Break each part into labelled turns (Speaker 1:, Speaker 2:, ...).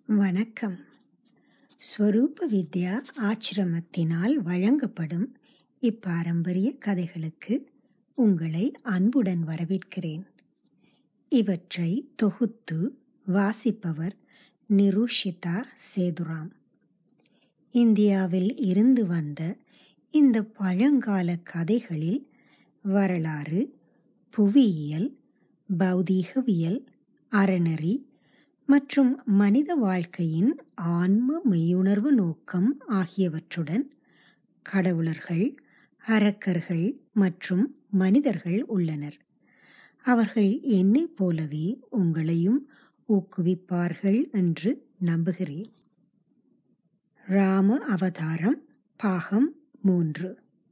Speaker 1: வணக்கம் ஸ்வரூப வித்யா ஆச்சிரமத்தினால் வழங்கப்படும் இப்பாரம்பரிய கதைகளுக்கு உங்களை அன்புடன் வரவேற்கிறேன் இவற்றை தொகுத்து வாசிப்பவர் நிருஷிதா சேதுராம் இந்தியாவில் இருந்து வந்த இந்த பழங்கால கதைகளில் வரலாறு புவியியல் பௌதீகவியல் அறநெறி மற்றும் மனித வாழ்க்கையின் ஆன்ம மெய்யுணர்வு நோக்கம் ஆகியவற்றுடன் கடவுளர்கள் அரக்கர்கள் மற்றும் மனிதர்கள் உள்ளனர் அவர்கள் என்னைப் போலவே உங்களையும் ஊக்குவிப்பார்கள் என்று நம்புகிறேன் ராம அவதாரம் பாகம் மூன்று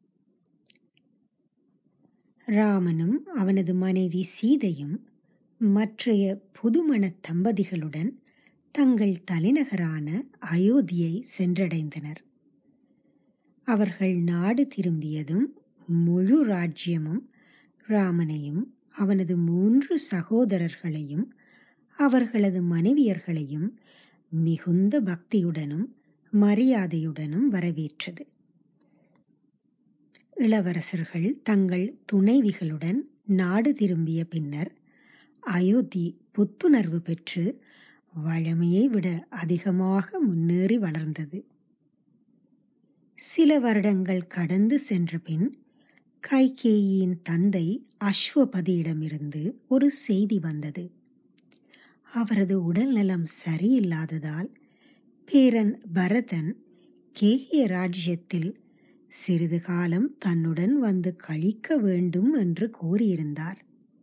Speaker 1: ராமனும் அவனது மனைவி சீதையும் மற்றைய புதுமண தம்பதிகளுடன் தங்கள் தலைநகரான அயோத்தியை சென்றடைந்தனர் அவர்கள் நாடு திரும்பியதும் முழு ராஜ்யமும் ராமனையும் அவனது மூன்று சகோதரர்களையும் அவர்களது மனைவியர்களையும் மிகுந்த பக்தியுடனும் மரியாதையுடனும் வரவேற்றது இளவரசர்கள் தங்கள் துணைவிகளுடன் நாடு திரும்பிய பின்னர் அயோத்தி புத்துணர்வு பெற்று வழமையை விட அதிகமாக முன்னேறி வளர்ந்தது சில வருடங்கள் கடந்து சென்ற பின் கைகேயியின் தந்தை அஸ்வபதியிடமிருந்து ஒரு செய்தி வந்தது அவரது உடல்நலம் சரியில்லாததால் பேரன் பரதன் கேகிய ராஜ்யத்தில் சிறிது காலம் தன்னுடன் வந்து கழிக்க வேண்டும் என்று கூறியிருந்தார்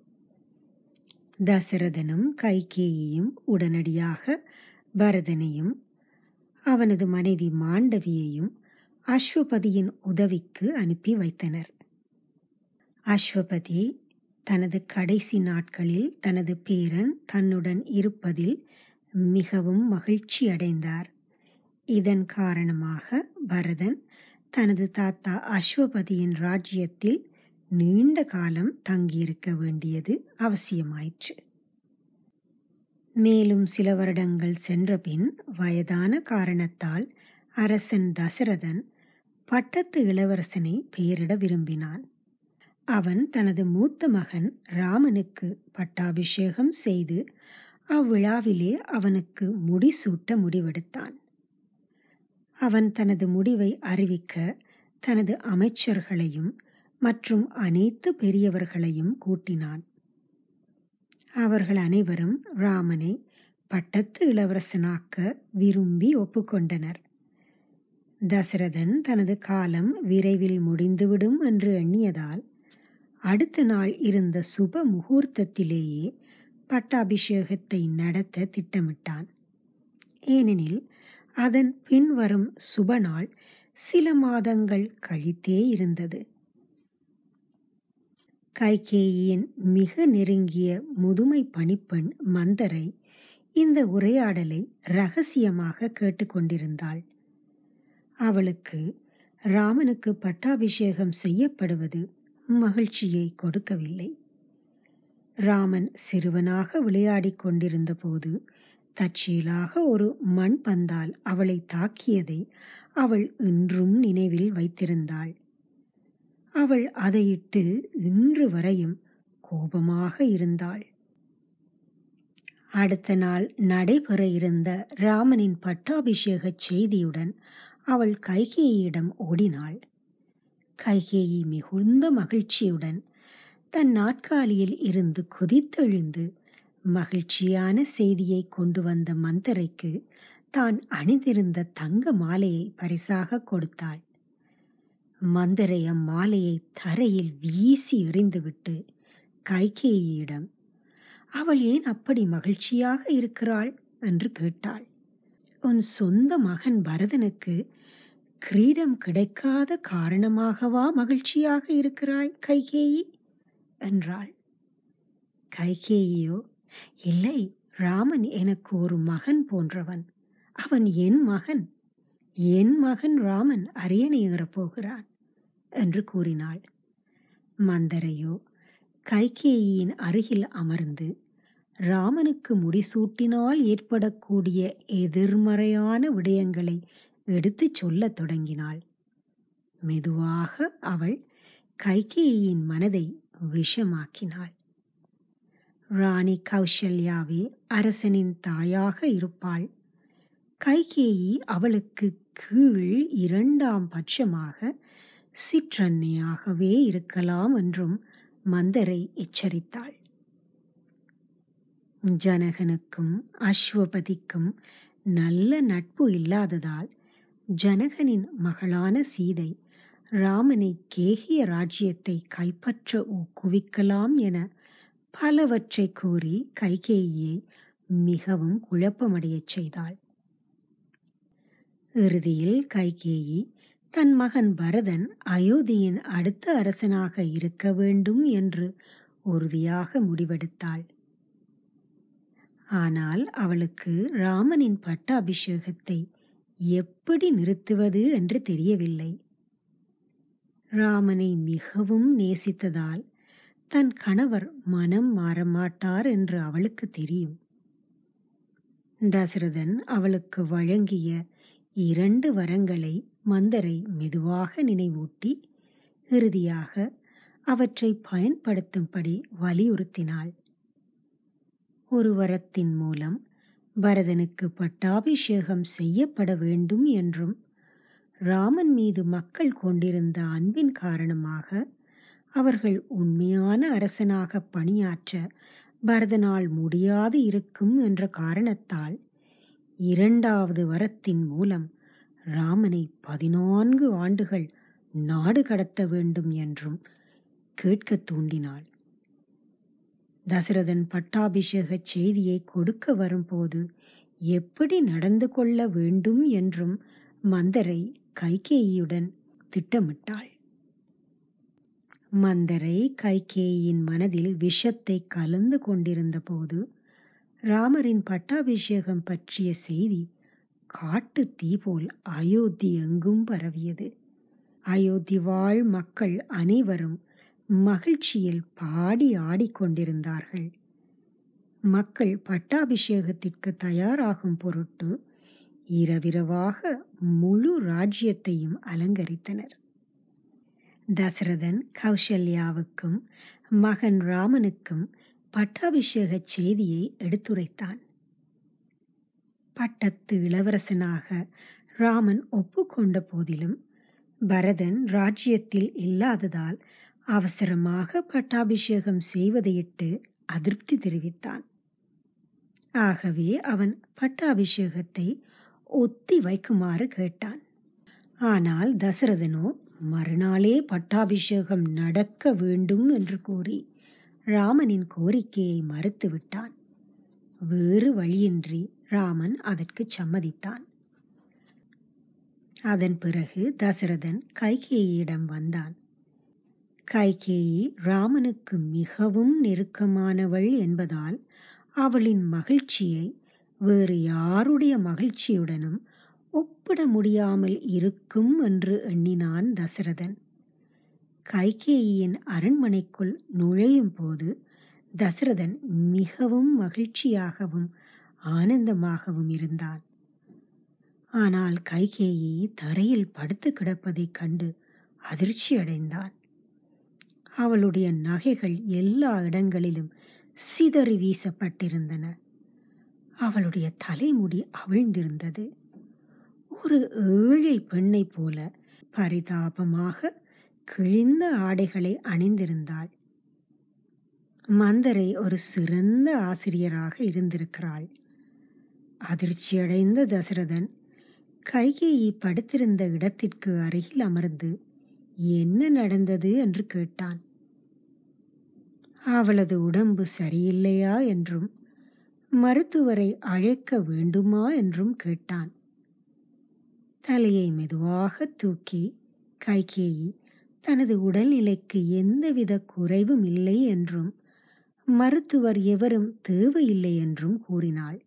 Speaker 1: தசரதனும் கைகேயியும் உடனடியாக பரதனையும் அவனது மனைவி மாண்டவியையும் அஸ்வபதியின் உதவிக்கு அனுப்பி வைத்தனர் அஸ்வபதி தனது கடைசி நாட்களில் தனது பேரன் தன்னுடன் இருப்பதில் மிகவும் மகிழ்ச்சி அடைந்தார் இதன் காரணமாக பரதன் தனது தாத்தா அஸ்வபதியின் ராஜ்யத்தில் நீண்ட காலம் தங்கியிருக்க வேண்டியது அவசியமாயிற்று மேலும் சில வருடங்கள் சென்றபின் வயதான காரணத்தால் அரசன் தசரதன் பட்டத்து இளவரசனை பெயரிட விரும்பினான் அவன் தனது மூத்த மகன் ராமனுக்கு பட்டாபிஷேகம் செய்து அவ்விழாவிலே அவனுக்கு முடிசூட்ட முடிவெடுத்தான் அவன் தனது முடிவை அறிவிக்க தனது அமைச்சர்களையும் மற்றும் அனைத்து பெரியவர்களையும் கூட்டினான் அவர்கள் அனைவரும் ராமனை பட்டத்து இளவரசனாக்க விரும்பி ஒப்புக்கொண்டனர் தசரதன் தனது காலம் விரைவில் முடிந்துவிடும் என்று எண்ணியதால் அடுத்த நாள் இருந்த சுப முகூர்த்தத்திலேயே பட்டாபிஷேகத்தை நடத்த திட்டமிட்டான் ஏனெனில் அதன் பின்வரும் சுப நாள் சில மாதங்கள் கழித்தே இருந்தது கைகேயின் மிக நெருங்கிய முதுமை பணிப்பெண் மந்தரை இந்த உரையாடலை ரகசியமாக கேட்டுக்கொண்டிருந்தாள் அவளுக்கு ராமனுக்கு பட்டாபிஷேகம் செய்யப்படுவது மகிழ்ச்சியை கொடுக்கவில்லை ராமன் சிறுவனாக விளையாடிக் கொண்டிருந்த போது தற்செயலாக ஒரு மண் பந்தால் அவளை தாக்கியதை அவள் இன்றும் நினைவில் வைத்திருந்தாள் அவள் அதையிட்டு இன்று வரையும் கோபமாக இருந்தாள் அடுத்த நாள் நடைபெற இருந்த ராமனின் பட்டாபிஷேக செய்தியுடன் அவள் கைகேயியிடம் ஓடினாள் கைகேயி மிகுந்த மகிழ்ச்சியுடன் தன் நாற்காலியில் இருந்து குதித்தெழுந்து மகிழ்ச்சியான செய்தியை கொண்டு வந்த மந்தரைக்கு தான் அணிந்திருந்த தங்க மாலையை பரிசாக கொடுத்தாள் மந்தரை அம்மாலையை தரையில் வீசி எறிந்துவிட்டு கைகேயியிடம் அவள் ஏன் அப்படி மகிழ்ச்சியாக இருக்கிறாள் என்று கேட்டாள் உன் சொந்த மகன் பரதனுக்கு கிரீடம் கிடைக்காத காரணமாகவா மகிழ்ச்சியாக இருக்கிறாய் கைகேயி என்றாள் கைகேயியோ இல்லை ராமன் எனக்கு ஒரு மகன் போன்றவன் அவன் என் மகன் என் மகன் ராமன் அரியணை ஏறப் போகிறான் என்று கூறினாள் மந்தரையோ கைகேயியின் அருகில் அமர்ந்து ராமனுக்கு முடிசூட்டினால் ஏற்படக்கூடிய எதிர்மறையான விடயங்களை எடுத்துச் சொல்லத் தொடங்கினாள் மெதுவாக அவள் கைகேயியின் மனதை விஷமாக்கினாள் ராணி கௌசல்யாவே அரசனின் தாயாக இருப்பாள் கைகேயி அவளுக்கு கீழ் இரண்டாம் பட்சமாக சிற்றன்னையாகவே இருக்கலாம் என்றும் மந்தரை எச்சரித்தாள் ஜனகனுக்கும் அஸ்வபதிக்கும் நல்ல நட்பு இல்லாததால் ஜனகனின் மகளான சீதை ராமனை கேகிய ராஜ்யத்தை கைப்பற்ற ஊக்குவிக்கலாம் என பலவற்றை கூறி கைகேயியை மிகவும் குழப்பமடையச் செய்தாள் இறுதியில் கைகேயி தன் மகன் பரதன் அயோத்தியின் அடுத்த அரசனாக இருக்க வேண்டும் என்று உறுதியாக முடிவெடுத்தாள் ஆனால் அவளுக்கு ராமனின் பட்டாபிஷேகத்தை எப்படி நிறுத்துவது என்று தெரியவில்லை ராமனை மிகவும் நேசித்ததால் தன் கணவர் மனம் மாறமாட்டார் என்று அவளுக்கு தெரியும் தசரதன் அவளுக்கு வழங்கிய இரண்டு வரங்களை மந்தரை மெதுவாக நினைவூட்டி இறுதியாக அவற்றை பயன்படுத்தும்படி வலியுறுத்தினாள் ஒரு வரத்தின் மூலம் பரதனுக்கு பட்டாபிஷேகம் செய்யப்பட வேண்டும் என்றும் ராமன் மீது மக்கள் கொண்டிருந்த அன்பின் காரணமாக அவர்கள் உண்மையான அரசனாக பணியாற்ற பரதனால் முடியாது இருக்கும் என்ற காரணத்தால் இரண்டாவது வரத்தின் மூலம் ராமனை பதினான்கு ஆண்டுகள் நாடு கடத்த வேண்டும் என்றும் கேட்க தூண்டினாள் தசரதன் பட்டாபிஷேக செய்தியை கொடுக்க வரும்போது எப்படி நடந்து கொள்ள வேண்டும் என்றும் மந்தரை கைகேயியுடன் திட்டமிட்டாள் மந்தரை கைகேயின் மனதில் விஷத்தை கலந்து கொண்டிருந்த போது ராமரின் பட்டாபிஷேகம் பற்றிய செய்தி காட்டு தீ போல் அயோத்தி எங்கும் பரவியது அயோத்தி வாழ் மக்கள் அனைவரும் மகிழ்ச்சியில் பாடி ஆடிக்கொண்டிருந்தார்கள் மக்கள் பட்டாபிஷேகத்திற்கு தயாராகும் பொருட்டு இரவிரவாக முழு ராஜ்யத்தையும் அலங்கரித்தனர் தசரதன் கௌசல்யாவுக்கும் மகன் ராமனுக்கும் பட்டாபிஷேக செய்தியை எடுத்துரைத்தான் பட்டத்து இளவரசனாக ராமன் ஒப்புக்கொண்ட போதிலும் பரதன் ராஜ்யத்தில் இல்லாததால் அவசரமாக பட்டாபிஷேகம் செய்வதையிட்டு அதிருப்தி தெரிவித்தான் ஆகவே அவன் பட்டாபிஷேகத்தை ஒத்தி வைக்குமாறு கேட்டான் ஆனால் தசரதனோ மறுநாளே பட்டாபிஷேகம் நடக்க வேண்டும் என்று கூறி ராமனின் கோரிக்கையை மறுத்துவிட்டான் வேறு வழியின்றி ராமன் அதற்கு சம்மதித்தான் அதன் பிறகு தசரதன் கைகேயியிடம் வந்தான் கைகேயி ராமனுக்கு மிகவும் நெருக்கமானவள் என்பதால் அவளின் மகிழ்ச்சியை வேறு யாருடைய மகிழ்ச்சியுடனும் ஒப்பிட முடியாமல் இருக்கும் என்று எண்ணினான் தசரதன் கைகேயியின் அரண்மனைக்குள் நுழையும் போது தசரதன் மிகவும் மகிழ்ச்சியாகவும் ஆனந்தமாகவும் இருந்தான் ஆனால் கைகேயி தரையில் படுத்து கிடப்பதைக் கண்டு அதிர்ச்சியடைந்தான் அவளுடைய நகைகள் எல்லா இடங்களிலும் சிதறி வீசப்பட்டிருந்தன அவளுடைய தலைமுடி அவிழ்ந்திருந்தது ஒரு ஏழை பெண்ணை போல பரிதாபமாக கிழிந்த ஆடைகளை அணிந்திருந்தாள் மந்தரை ஒரு சிறந்த ஆசிரியராக இருந்திருக்கிறாள் அதிர்ச்சியடைந்த தசரதன் கைகேயி படுத்திருந்த இடத்திற்கு அருகில் அமர்ந்து என்ன நடந்தது என்று கேட்டான் அவளது உடம்பு சரியில்லையா என்றும் மருத்துவரை அழைக்க வேண்டுமா என்றும் கேட்டான் தலையை மெதுவாக தூக்கி கைகேயி தனது உடல்நிலைக்கு எந்தவித குறைவும் இல்லை என்றும் மருத்துவர் எவரும் தேவையில்லை என்றும் கூறினாள்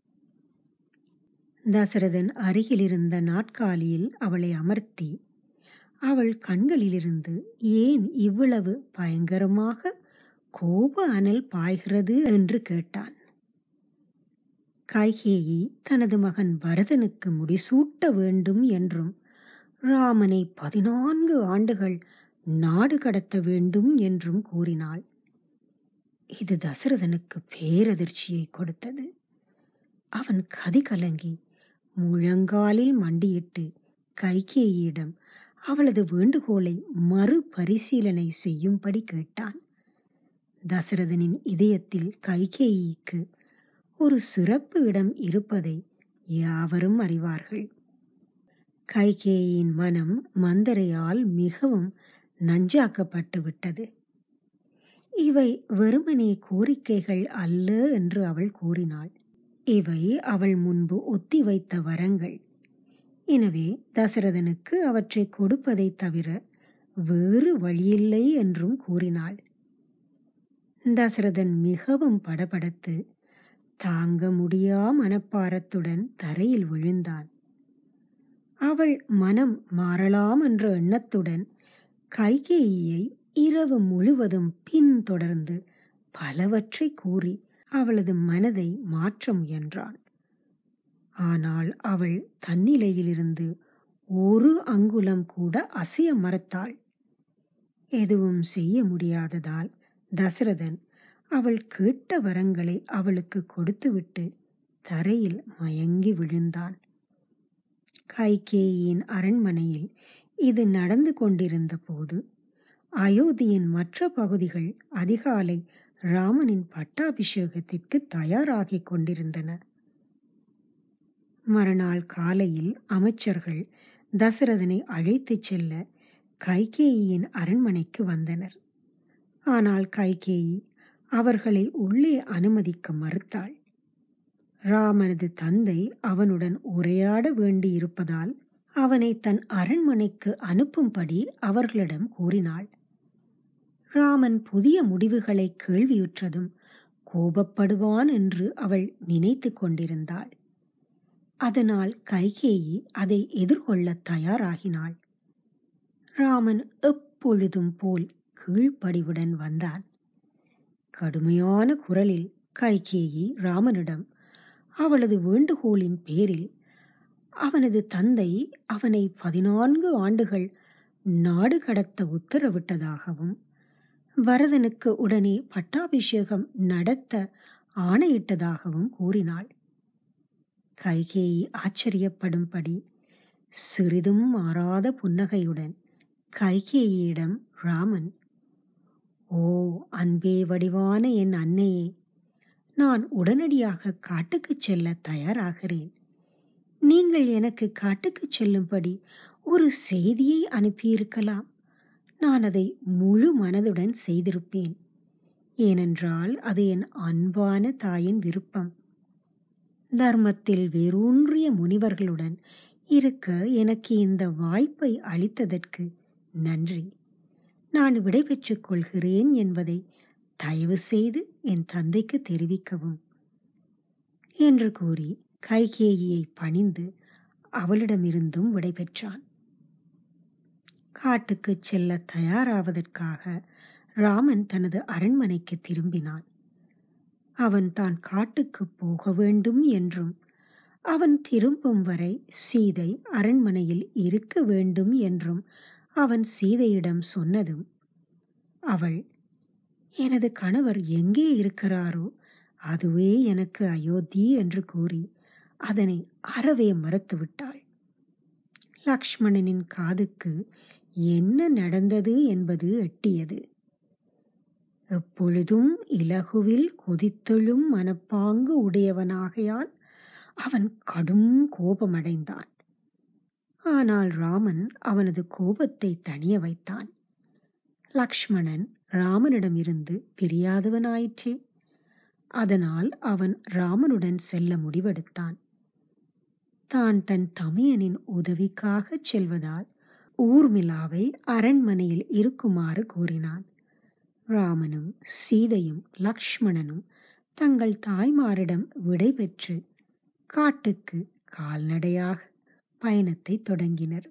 Speaker 1: தசரதன் அருகிலிருந்த நாட்காலியில் அவளை அமர்த்தி அவள் கண்களிலிருந்து ஏன் இவ்வளவு பயங்கரமாக கோப அனல் பாய்கிறது என்று கேட்டான் கைகேயி தனது மகன் பரதனுக்கு முடிசூட்ட வேண்டும் என்றும் ராமனை பதினான்கு ஆண்டுகள் நாடு கடத்த வேண்டும் என்றும் கூறினாள் இது தசரதனுக்கு பேரதிர்ச்சியை கொடுத்தது அவன் கதி கலங்கி முழங்காலில் மண்டியிட்டு கைகேயியிடம் அவளது வேண்டுகோளை மறுபரிசீலனை செய்யும்படி கேட்டான் தசரதனின் இதயத்தில் கைகேயிக்கு ஒரு சிறப்பு இடம் இருப்பதை யாவரும் அறிவார்கள் கைகேயின் மனம் மந்தரையால் மிகவும் நஞ்சாக்கப்பட்டு விட்டது இவை வெறுமனே கோரிக்கைகள் அல்ல என்று அவள் கூறினாள் இவை அவள் முன்பு ஒத்தி வைத்த வரங்கள் எனவே தசரதனுக்கு அவற்றை கொடுப்பதை தவிர வேறு வழியில்லை என்றும் கூறினாள் தசரதன் மிகவும் படபடத்து தாங்க முடியா மனப்பாரத்துடன் தரையில் விழுந்தான் அவள் மனம் மாறலாம் என்ற எண்ணத்துடன் கைகேயியை இரவு முழுவதும் பின்தொடர்ந்து பலவற்றை கூறி அவளது மனதை மாற்ற முயன்றான் ஆனால் அவள் தன்னிலையிலிருந்து ஒரு அங்குலம் கூட அசைய மறுத்தாள் எதுவும் செய்ய முடியாததால் தசரதன் அவள் கேட்ட வரங்களை அவளுக்கு கொடுத்துவிட்டு தரையில் மயங்கி விழுந்தான் கைகேயின் அரண்மனையில் இது நடந்து கொண்டிருந்த போது அயோத்தியின் மற்ற பகுதிகள் அதிகாலை ராமனின் பட்டாபிஷேகத்திற்கு தயாராகிக் கொண்டிருந்தன மறுநாள் காலையில் அமைச்சர்கள் தசரதனை அழைத்துச் செல்ல கைகேயியின் அரண்மனைக்கு வந்தனர் ஆனால் கைகேயி அவர்களை உள்ளே அனுமதிக்க மறுத்தாள் ராமனது தந்தை அவனுடன் உரையாட வேண்டியிருப்பதால் அவனை தன் அரண்மனைக்கு அனுப்பும்படி அவர்களிடம் கூறினாள் ராமன் புதிய முடிவுகளை கேள்வியுற்றதும் கோபப்படுவான் என்று அவள் நினைத்து கொண்டிருந்தாள் அதனால் கைகேயி அதை எதிர்கொள்ள தயாராகினாள் ராமன் எப்பொழுதும் போல் கீழ்ப்படிவுடன் வந்தான் கடுமையான குரலில் கைகேயி ராமனிடம் அவளது வேண்டுகோளின் பேரில் அவனது தந்தை அவனை பதினான்கு ஆண்டுகள் நாடு கடத்த உத்தரவிட்டதாகவும் பரதனுக்கு உடனே பட்டாபிஷேகம் நடத்த ஆணையிட்டதாகவும் கூறினாள் கைகேயி ஆச்சரியப்படும்படி சிறிதும் மாறாத புன்னகையுடன் கைகேயியிடம் ராமன் ஓ அன்பே வடிவான என் அன்னையே நான் உடனடியாக காட்டுக்குச் செல்ல தயாராகிறேன் நீங்கள் எனக்கு காட்டுக்குச் செல்லும்படி ஒரு செய்தியை அனுப்பியிருக்கலாம் நான் அதை முழு மனதுடன் செய்திருப்பேன் ஏனென்றால் அது என் அன்பான தாயின் விருப்பம் தர்மத்தில் வேரூன்றிய முனிவர்களுடன் இருக்க எனக்கு இந்த வாய்ப்பை அளித்ததற்கு நன்றி நான் விடைபெற்றுக் கொள்கிறேன் என்பதை தயவு செய்து என் தந்தைக்கு தெரிவிக்கவும் என்று கூறி கைகேயியை பணிந்து அவளிடமிருந்தும் விடைபெற்றான் காட்டுக்குச் செல்ல தயாராவதற்காக ராமன் தனது அரண்மனைக்கு திரும்பினான் அவன் தான் காட்டுக்கு போக வேண்டும் என்றும் அவன் திரும்பும் வரை சீதை அரண்மனையில் இருக்க வேண்டும் என்றும் அவன் சீதையிடம் சொன்னதும் அவள் எனது கணவர் எங்கே இருக்கிறாரோ அதுவே எனக்கு அயோத்தி என்று கூறி அதனை அறவே மறுத்துவிட்டாள் லக்ஷ்மணனின் காதுக்கு என்ன நடந்தது என்பது எட்டியது எப்பொழுதும் இலகுவில் கொதித்தெழும் மனப்பாங்கு உடையவனாகையால் அவன் கடும் கோபமடைந்தான் ஆனால் ராமன் அவனது கோபத்தை தணிய வைத்தான் லக்ஷ்மணன் ராமனிடமிருந்து பிரியாதவனாயிற்றே அதனால் அவன் ராமனுடன் செல்ல முடிவெடுத்தான் தான் தன் தமையனின் உதவிக்காகச் செல்வதால் ஊர்மிளாவை அரண்மனையில் இருக்குமாறு கூறினான் ராமனும் சீதையும் லக்ஷ்மணனும் தங்கள் தாய்மாரிடம் விடைபெற்று காட்டுக்கு கால்நடையாக பயணத்தை தொடங்கினர்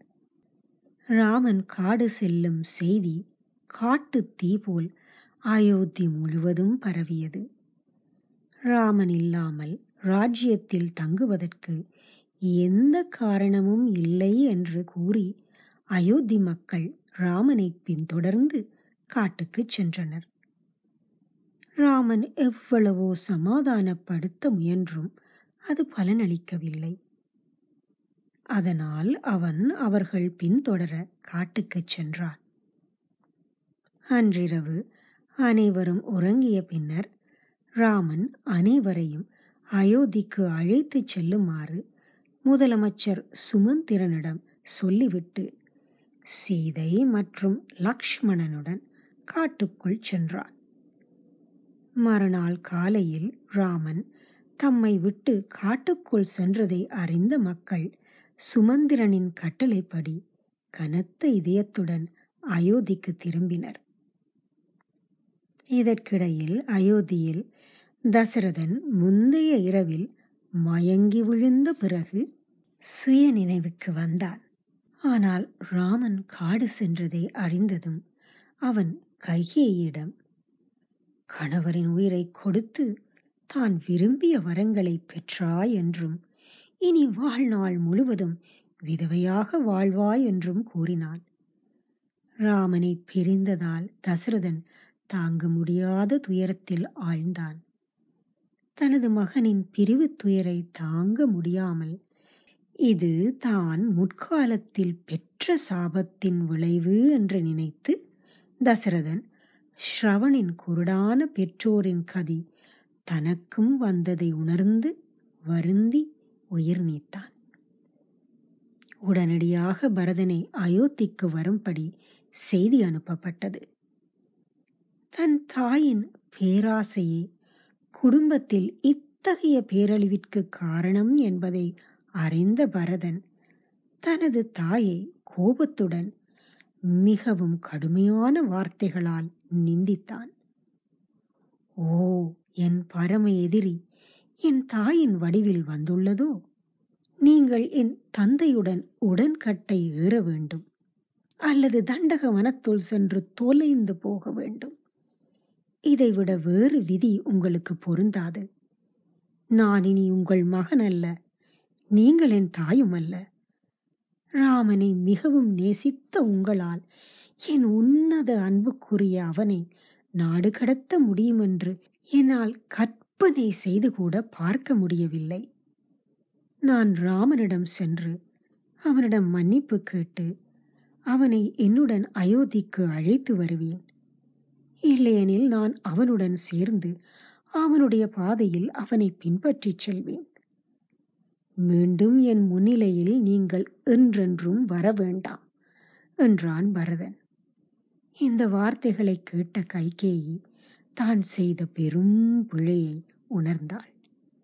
Speaker 1: ராமன் காடு செல்லும் செய்தி காட்டு தீ போல் அயோத்தி முழுவதும் பரவியது ராமன் இல்லாமல் ராஜ்யத்தில் தங்குவதற்கு எந்த காரணமும் இல்லை என்று கூறி அயோத்தி மக்கள் ராமனை பின்தொடர்ந்து காட்டுக்குச் சென்றனர் ராமன் எவ்வளவோ சமாதானப்படுத்த முயன்றும் அது பலனளிக்கவில்லை அதனால் அவன் அவர்கள் பின்தொடர காட்டுக்குச் சென்றான் அன்றிரவு அனைவரும் உறங்கிய பின்னர் ராமன் அனைவரையும் அயோத்திக்கு அழைத்துச் செல்லுமாறு முதலமைச்சர் சுமந்திரனிடம் சொல்லிவிட்டு சீதை மற்றும் லக்ஷ்மணனுடன் காட்டுக்குள் சென்றான் மறுநாள் காலையில் ராமன் தம்மை விட்டு காட்டுக்குள் சென்றதை அறிந்த மக்கள் சுமந்திரனின் கட்டளைப்படி கனத்த இதயத்துடன் அயோத்திக்கு திரும்பினர் இதற்கிடையில் அயோத்தியில் தசரதன் முந்தைய இரவில் மயங்கி விழுந்த பிறகு சுய நினைவுக்கு வந்தான் ஆனால் ராமன் காடு சென்றதை அறிந்ததும் அவன் கைகேயிடம் கணவரின் உயிரை கொடுத்து தான் விரும்பிய வரங்களை பெற்றாய் என்றும் இனி வாழ்நாள் முழுவதும் விதவையாக வாழ்வாய் என்றும் கூறினான் ராமனை பிரிந்ததால் தசரதன் தாங்க முடியாத துயரத்தில் ஆழ்ந்தான் தனது மகனின் பிரிவு துயரை தாங்க முடியாமல் இது தான் முற்காலத்தில் பெற்ற சாபத்தின் விளைவு என்று நினைத்து தசரதன் ஸ்ரவனின் குருடான பெற்றோரின் கதி தனக்கும் வந்ததை உணர்ந்து வருந்தி உயிர் நீத்தான் உடனடியாக பரதனை அயோத்திக்கு வரும்படி செய்தி அனுப்பப்பட்டது தன் தாயின் பேராசையே குடும்பத்தில் இத்தகைய பேரழிவிற்கு காரணம் என்பதை அறிந்த பரதன் தனது தாயை கோபத்துடன் மிகவும் கடுமையான வார்த்தைகளால் நிந்தித்தான் ஓ என் பரம எதிரி என் தாயின் வடிவில் வந்துள்ளதோ நீங்கள் என் தந்தையுடன் உடன்கட்டை ஏற வேண்டும் அல்லது தண்டக வனத்துள் சென்று தொலைந்து போக வேண்டும் இதைவிட வேறு விதி உங்களுக்கு பொருந்தாது நான் இனி உங்கள் மகன் அல்ல நீங்கள் என் தாயும் அல்ல ராமனை மிகவும் நேசித்த உங்களால் என் உன்னத அன்புக்குரிய அவனை நாடு கடத்த முடியுமென்று என்னால் கற்பனை செய்து கூட பார்க்க முடியவில்லை நான் ராமனிடம் சென்று அவனிடம் மன்னிப்பு கேட்டு அவனை என்னுடன் அயோத்திக்கு அழைத்து வருவேன் இல்லையெனில் நான் அவனுடன் சேர்ந்து அவனுடைய பாதையில் அவனை பின்பற்றிச் செல்வேன் மீண்டும் என் முன்னிலையில் நீங்கள் என்றென்றும் வர வேண்டாம் என்றான் பரதன் இந்த வார்த்தைகளை கேட்ட கைகேயி தான் செய்த பெரும் பிழையை உணர்ந்தாள்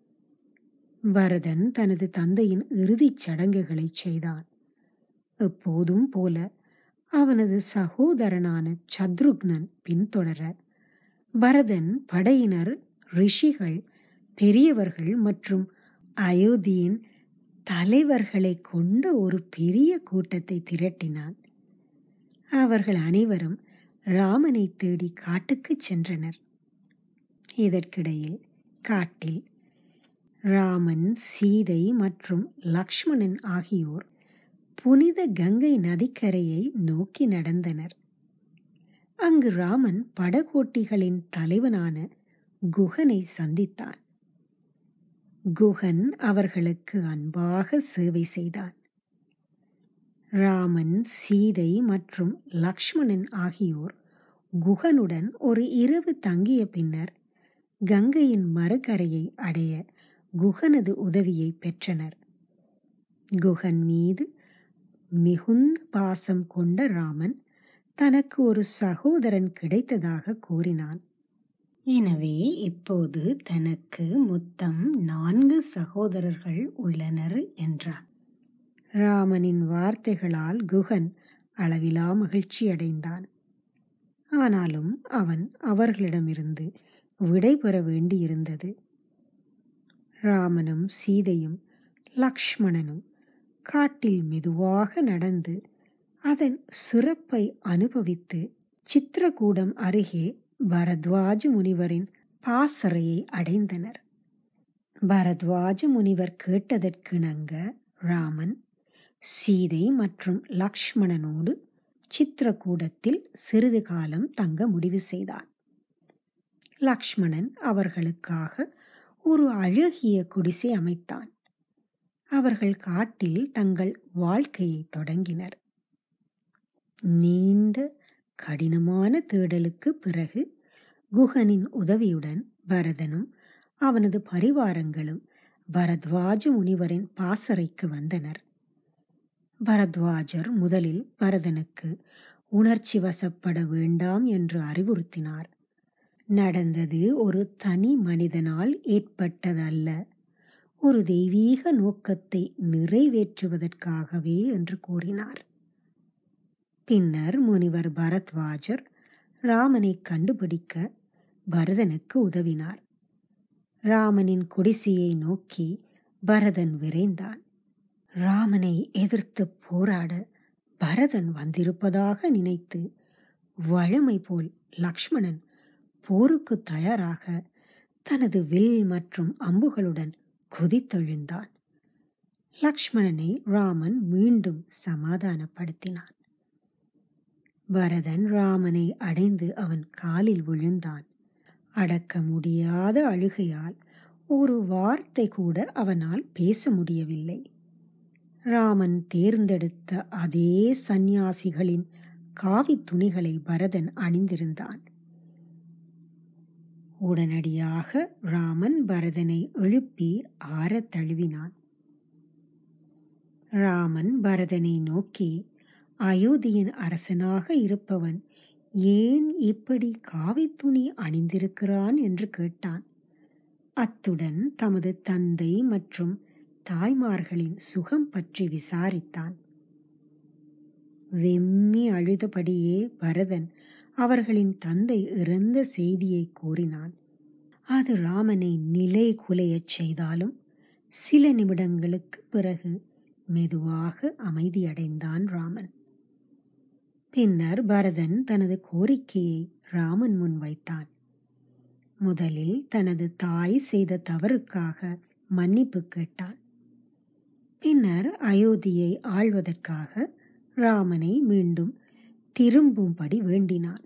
Speaker 1: பரதன் தனது தந்தையின் இறுதிச் சடங்குகளை செய்தான் எப்போதும் போல அவனது சகோதரனான சத்ருக்னன் பின்தொடர பரதன் படையினர் ரிஷிகள் பெரியவர்கள் மற்றும் அயோத்தியின் தலைவர்களை கொண்ட ஒரு பெரிய கூட்டத்தை திரட்டினான் அவர்கள் அனைவரும் ராமனை தேடி காட்டுக்குச் சென்றனர் இதற்கிடையில் காட்டில் ராமன் சீதை மற்றும் லக்ஷ்மணன் ஆகியோர் புனித கங்கை நதிக்கரையை நோக்கி நடந்தனர் அங்கு ராமன் படகோட்டிகளின் தலைவனான குகனை சந்தித்தான் குகன் அவர்களுக்கு அன்பாக சேவை செய்தான் ராமன் சீதை மற்றும் லக்ஷ்மணன் ஆகியோர் குகனுடன் ஒரு இரவு தங்கிய பின்னர் கங்கையின் மறுகரையை அடைய குகனது உதவியை பெற்றனர் குகன் மீது மிகுந்த பாசம் கொண்ட ராமன் தனக்கு ஒரு சகோதரன் கிடைத்ததாக கூறினான் எனவே இப்போது தனக்கு மொத்தம் நான்கு சகோதரர்கள் உள்ளனர் என்றான் ராமனின் வார்த்தைகளால் குகன் அளவிலா மகிழ்ச்சி அடைந்தான் ஆனாலும் அவன் அவர்களிடமிருந்து விடை பெற வேண்டியிருந்தது ராமனும் சீதையும் லக்ஷ்மணனும் காட்டில் மெதுவாக நடந்து அதன் சிறப்பை அனுபவித்து சித்திரகூடம் அருகே பரத்வாஜ முனிவரின் பாசறையை அடைந்தனர் பரத்வாஜ முனிவர் கேட்டதற்கிணங்க ராமன் சீதை மற்றும் லக்ஷ்மணனோடு சித்திரக்கூடத்தில் சிறிது காலம் தங்க முடிவு செய்தான் லக்ஷ்மணன் அவர்களுக்காக ஒரு அழகிய குடிசை அமைத்தான் அவர்கள் காட்டில் தங்கள் வாழ்க்கையை தொடங்கினர் நீண்ட கடினமான தேடலுக்கு பிறகு குஹனின் உதவியுடன் பரதனும் அவனது பரிவாரங்களும் பரத்வாஜ முனிவரின் பாசறைக்கு வந்தனர் பரத்வாஜர் முதலில் பரதனுக்கு உணர்ச்சி வசப்பட வேண்டாம் என்று அறிவுறுத்தினார் நடந்தது ஒரு தனி மனிதனால் ஏற்பட்டதல்ல ஒரு தெய்வீக நோக்கத்தை நிறைவேற்றுவதற்காகவே என்று கூறினார் பின்னர் முனிவர் பரத்வாஜர் ராமனை கண்டுபிடிக்க பரதனுக்கு உதவினார் ராமனின் குடிசையை நோக்கி பரதன் விரைந்தான் ராமனை எதிர்த்து போராட பரதன் வந்திருப்பதாக நினைத்து வழமை போல் லக்ஷ்மணன் போருக்கு தயாராக தனது வில் மற்றும் அம்புகளுடன் குதித்தெழுந்தான் லக்ஷ்மணனை ராமன் மீண்டும் சமாதானப்படுத்தினான் பரதன் ராமனை அடைந்து அவன் காலில் விழுந்தான் அடக்க முடியாத அழுகையால் ஒரு வார்த்தை கூட அவனால் பேச முடியவில்லை ராமன் தேர்ந்தெடுத்த அதே சந்நியாசிகளின் காவி துணிகளை பரதன் அணிந்திருந்தான் உடனடியாக ராமன் பரதனை எழுப்பி ஆறத் தழுவினான் ராமன் பரதனை நோக்கி அயோத்தியின் அரசனாக இருப்பவன் ஏன் இப்படி காவி துணி அணிந்திருக்கிறான் என்று கேட்டான் அத்துடன் தமது தந்தை மற்றும் தாய்மார்களின் சுகம் பற்றி விசாரித்தான் வெம்மி அழுதபடியே பரதன் அவர்களின் தந்தை இறந்த செய்தியை கூறினான் அது ராமனை நிலை குலையச் செய்தாலும் சில நிமிடங்களுக்கு பிறகு மெதுவாக அமைதியடைந்தான் ராமன் பின்னர் பரதன் தனது கோரிக்கையை ராமன் முன் வைத்தான் முதலில் தனது தாய் செய்த தவறுக்காக மன்னிப்பு கேட்டான் பின்னர் அயோத்தியை ஆள்வதற்காக ராமனை மீண்டும் திரும்பும்படி வேண்டினான்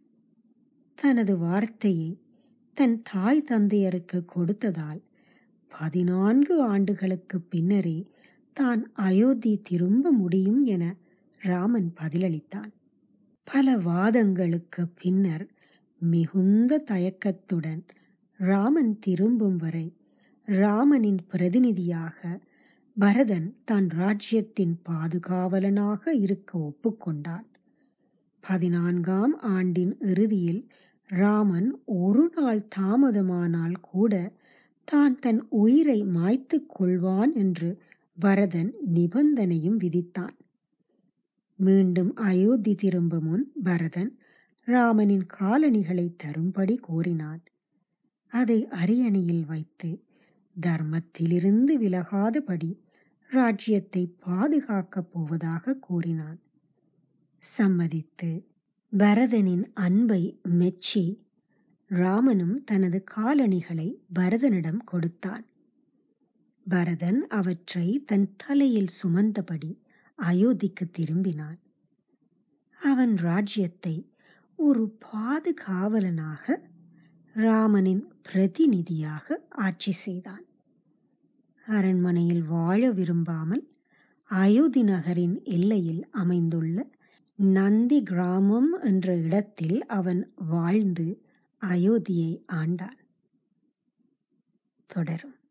Speaker 1: தனது வார்த்தையை தன் தாய் தந்தையருக்கு கொடுத்ததால் பதினான்கு ஆண்டுகளுக்கு பின்னரே தான் அயோத்தி திரும்ப முடியும் என ராமன் பதிலளித்தான் பல வாதங்களுக்கு பின்னர் மிகுந்த தயக்கத்துடன் ராமன் திரும்பும் வரை ராமனின் பிரதிநிதியாக பரதன் தான் ராஜ்யத்தின் பாதுகாவலனாக இருக்க ஒப்புக்கொண்டான் பதினான்காம் ஆண்டின் இறுதியில் ராமன் ஒரு நாள் தாமதமானால் கூட தான் தன் உயிரை மாய்த்து கொள்வான் என்று பரதன் நிபந்தனையும் விதித்தான் மீண்டும் அயோத்தி திரும்பும் முன் பரதன் ராமனின் காலணிகளை தரும்படி கோரினான் அதை அரியணையில் வைத்து தர்மத்திலிருந்து விலகாதபடி ராஜ்யத்தை பாதுகாக்கப் போவதாக கூறினான் சம்மதித்து பரதனின் அன்பை மெச்சி ராமனும் தனது காலணிகளை பரதனிடம் கொடுத்தான் பரதன் அவற்றை தன் தலையில் சுமந்தபடி அயோத்திக்கு திரும்பினான் அவன் ராஜ்யத்தை ஒரு பாதுகாவலனாக ராமனின் பிரதிநிதியாக ஆட்சி செய்தான் அரண்மனையில் வாழ விரும்பாமல் அயோத்தி நகரின் எல்லையில் அமைந்துள்ள நந்தி கிராமம் என்ற இடத்தில் அவன் வாழ்ந்து அயோத்தியை ஆண்டான் தொடரும்